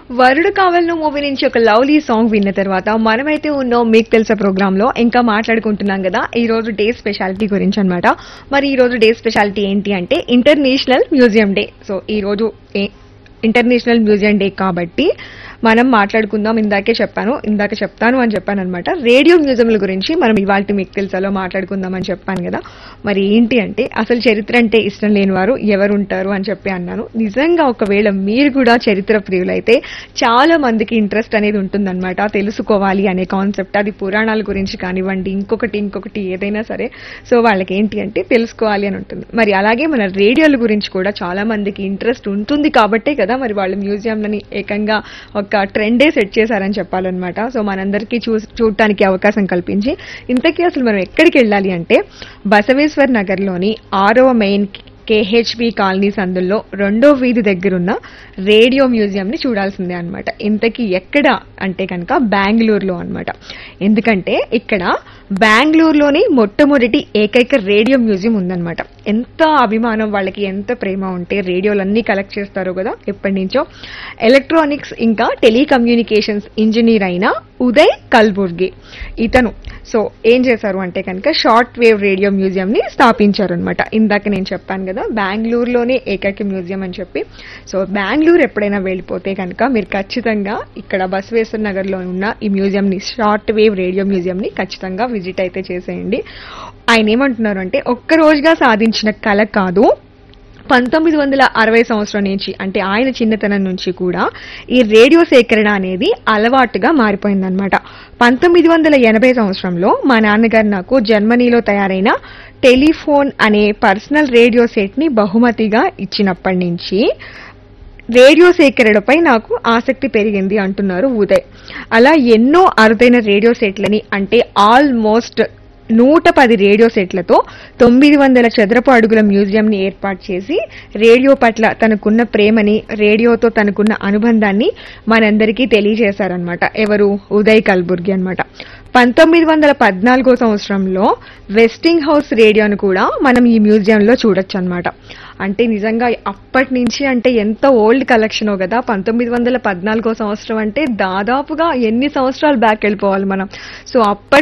వరుడు కావాలను మూవీ నుంచి ఒక లవ్లీ సాంగ్ విన్న తర్వాత మనమైతే ఉన్నాం మీకు తెలిసే ప్రోగ్రామ్ లో ఇంకా మాట్లాడుకుంటున్నాం కదా ఈ రోజు డే స్పెషాలిటీ గురించి అన్నమాట మరి ఈ రోజు డే స్పెషాలిటీ ఏంటి అంటే ఇంటర్నేషనల్ మ్యూజియం డే సో ఈ రోజు ఏ- ఇంటర్నేషనల్ మ్యూజియం డే కాబట్టి మనం మాట్లాడుకుందాం ఇందాకే చెప్పాను ఇందాక చెప్తాను అని చెప్పాను అనమాట రేడియో మ్యూజియంల గురించి మనం ఇవాళ మీకు తెలుసాలో మాట్లాడుకుందాం అని చెప్పాను కదా మరి ఏంటి అంటే అసలు చరిత్ర అంటే ఇష్టం లేని వారు ఎవరు ఉంటారు అని చెప్పి అన్నాను నిజంగా ఒకవేళ మీరు కూడా చరిత్ర ప్రియులైతే చాలా మందికి ఇంట్రెస్ట్ అనేది ఉంటుందన్నమాట తెలుసుకోవాలి అనే కాన్సెప్ట్ అది పురాణాల గురించి కానివ్వండి ఇంకొకటి ఇంకొకటి ఏదైనా సరే సో వాళ్ళకి ఏంటి అంటే తెలుసుకోవాలి అని ఉంటుంది మరి అలాగే మన రేడియోల గురించి కూడా చాలా మందికి ఇంట్రెస్ట్ ఉంటుంది కాబట్టే కదా మరి వాళ్ళు మ్యూజియంలని ఏకంగా ఒక ట్రెండే సెట్ చేశారని చెప్పాలన్నమాట సో మనందరికీ చూ చూడటానికి అవకాశం కల్పించి ఇంతకీ అసలు మనం ఎక్కడికి వెళ్ళాలి అంటే బసవేశ్వర్ నగర్లోని ఆరవ మెయిన్ కేహెచ్బి కాలనీ సందుల్లో రెండో వీధి దగ్గరున్న రేడియో మ్యూజియం ని చూడాల్సిందే అన్నమాట ఇంతకీ ఎక్కడ అంటే కనుక బెంగళూరులో అన్నమాట ఎందుకంటే ఇక్కడ బెంగళూరులోని మొట్టమొదటి ఏకైక రేడియో మ్యూజియం ఉందన్నమాట ఎంత అభిమానం వాళ్ళకి ఎంత ప్రేమ ఉంటే రేడియోలన్నీ కలెక్ట్ చేస్తారో కదా ఎప్పటి నుంచో ఎలక్ట్రానిక్స్ ఇంకా టెలికమ్యూనికేషన్స్ ఇంజనీర్ అయిన ఉదయ్ కల్బుర్గి ఇతను సో ఏం చేశారు అంటే కనుక షార్ట్ వేవ్ రేడియో మ్యూజియం ని స్థాపించారు అనమాట ఇందాక నేను చెప్పాను కదా బెంగళూరులోనే ఏకైక మ్యూజియం అని చెప్పి సో బెంగళూరు ఎప్పుడైనా వెళ్ళిపోతే కనుక మీరు ఖచ్చితంగా ఇక్కడ బసవేశ్వర నగర్ లో ఉన్న ఈ మ్యూజియం ని షార్ట్ వేవ్ రేడియో మ్యూజియం ని ఖచ్చితంగా విజిట్ అయితే చేసేయండి ఆయన ఏమంటున్నారు అంటే ఒక్క రోజుగా సాధించిన కళ కాదు పంతొమ్మిది వందల అరవై సంవత్సరం నుంచి అంటే ఆయన చిన్నతనం నుంచి కూడా ఈ రేడియో సేకరణ అనేది అలవాటుగా మారిపోయిందనమాట పంతొమ్మిది వందల ఎనభై సంవత్సరంలో మా నాన్నగారు నాకు జర్మనీలో తయారైన టెలిఫోన్ అనే పర్సనల్ రేడియో సెట్ ని బహుమతిగా ఇచ్చినప్పటి నుంచి రేడియో సేకరణపై నాకు ఆసక్తి పెరిగింది అంటున్నారు ఉదయ్ అలా ఎన్నో అరుదైన రేడియో సెట్లని అంటే ఆల్మోస్ట్ నూట పది రేడియో సెట్లతో తొమ్మిది వందల చదరపు అడుగుల మ్యూజియం ని ఏర్పాటు చేసి రేడియో పట్ల తనకున్న ప్రేమని రేడియోతో తనకున్న అనుబంధాన్ని మనందరికీ తెలియజేశారనమాట ఎవరు ఉదయ్ కల్బుర్గి అన్నమాట పంతొమ్మిది వందల పద్నాలుగో సంవత్సరంలో వెస్టింగ్ హౌస్ రేడియోను కూడా మనం ఈ మ్యూజియంలో చూడొచ్చు అనమాట అంటే నిజంగా అప్పటి నుంచి అంటే ఎంత ఓల్డ్ కలెక్షనో కదా పంతొమ్మిది వందల పద్నాలుగో సంవత్సరం అంటే దాదాపుగా ఎన్ని సంవత్సరాలు బ్యాక్ వెళ్ళిపోవాలి మనం సో అప్పటి